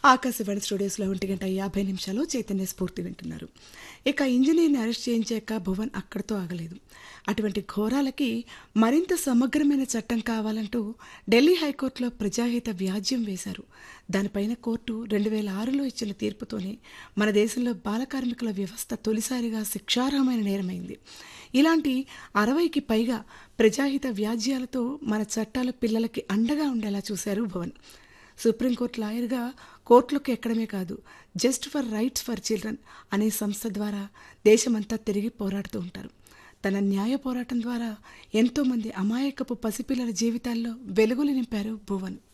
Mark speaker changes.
Speaker 1: ఆకాశవాణి స్టూడియోస్లో ఒంటి గంట యాభై నిమిషాలు చైతన్య స్ఫూర్తి వింటున్నారు ఇక ఇంజనీర్ని అరెస్ట్ చేయించాక భువన్ అక్కడితో ఆగలేదు అటువంటి ఘోరాలకి మరింత సమగ్రమైన చట్టం కావాలంటూ ఢిల్లీ హైకోర్టులో ప్రజాహిత వ్యాజ్యం వేశారు దానిపైన కోర్టు రెండు వేల ఆరులో ఇచ్చిన తీర్పుతోనే మన దేశంలో బాల కార్మికుల వ్యవస్థ తొలిసారిగా శిక్షార్హమైన నేరమైంది ఇలాంటి అరవైకి పైగా ప్రజాహిత వ్యాజ్యాలతో మన చట్టాలు పిల్లలకి అండగా ఉండేలా చూశారు భువన్ సుప్రీంకోర్టు లాయర్గా కోర్టులకు ఎక్కడమే కాదు just for rights for children అనే సంస్థ ద్వారా దేశమంతా తిరిగి పోరాడుతూ ఉంటారు తన న్యాయ పోరాటం ద్వారా ఎంతోమంది అమాయకపు పసిపిల్లల జీవితాల్లో వెలుగులు నింపారు భువన్